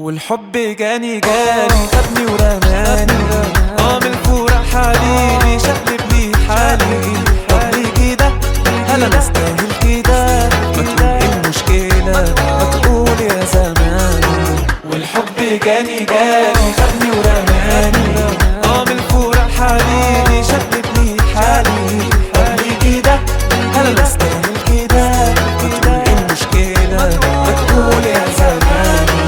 والحب جاني جاني خدني ورماني اه من الفورة حبيبي شقلب لي حالي طب ليه كده هل انا استاهل كده ما تقول ايه المشكلة ما تقول يا زماني والحب جاني جاني خدني ورماني اه من الفورة حبيبي شقلب لي حالي طب ليه كده هل انا استاهل كده ما تقول ايه المشكلة ما تقول يا زماني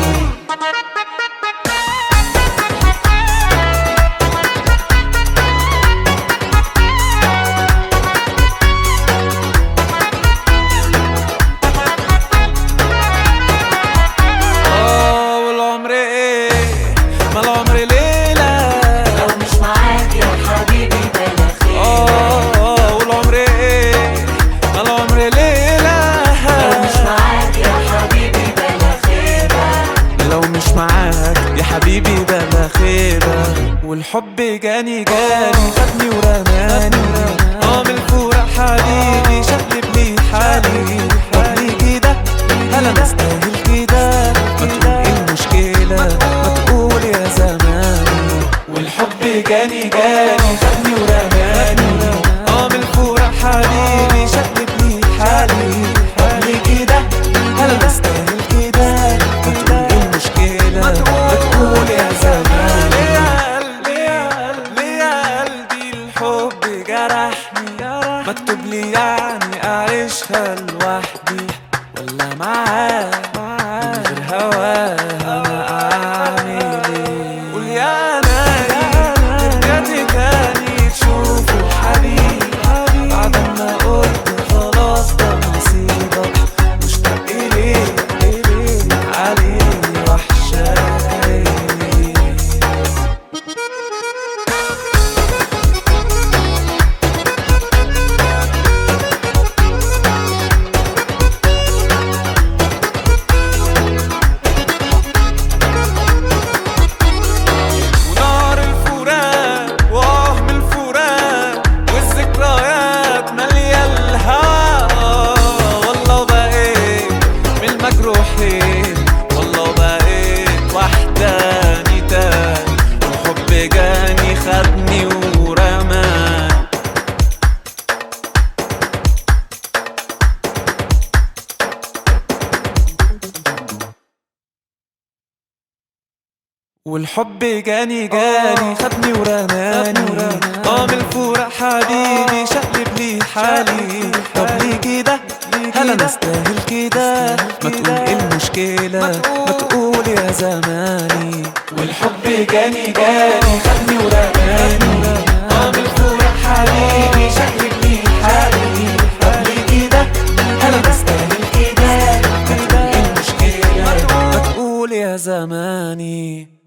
اه والعمر ايه ما العمر ليلة لو مش معاك يا حبيبي بلا خير اه اه والعمر ايه ما العمر ليلة لو مش معاك يا حبيبي بلا خيبة لو مش معاك يا حبيبي بلا خيبة والحب جاني جاني خدني ورماني اه من الفورة حبيبي شقلب لي حالي طب ليه كده هل انا استاهل كده ما تقول ايه المشكلة ما تقول يا زماني والحب جاني جاني خدني ورماني اه من الفورة حبيبي شقلب لي حالي طب ليه كده هل انا استاهل كده ما تقول ايه المشكلة ما تقول يا زماني يا قلبي يا قلبي يا قلبي الحب جرحني مكتوب لي يعني اعيشها لوحدي ولا معاه من غير هواه انا اعمل ايه قول يا نايم رجعت تاني تشوفه حبيبي بعد ما قلت خلاص ده نصيبك مشتاق اليه عليه وحشاك عيني ونار الفراق وهم الفراق والذكريات مالية الهوا والله بقيت من المجروحين والله بقيت وحداني تاني الحب جاني خدني ورماني والحب جاني جاني خدني ورماني اه من الفورة حبيبي شقلب لي حالي طب ليه كده هل انا استاهل كده ما تقول ايه المشكلة ما تقول يا زماني والحب جاني جاني خدني ورماني اه من الفورة حبيبي شقلب لي حالي طب ليه كده هل انا استاهل كده ما تقول ايه المشكلة ما تقول يا زماني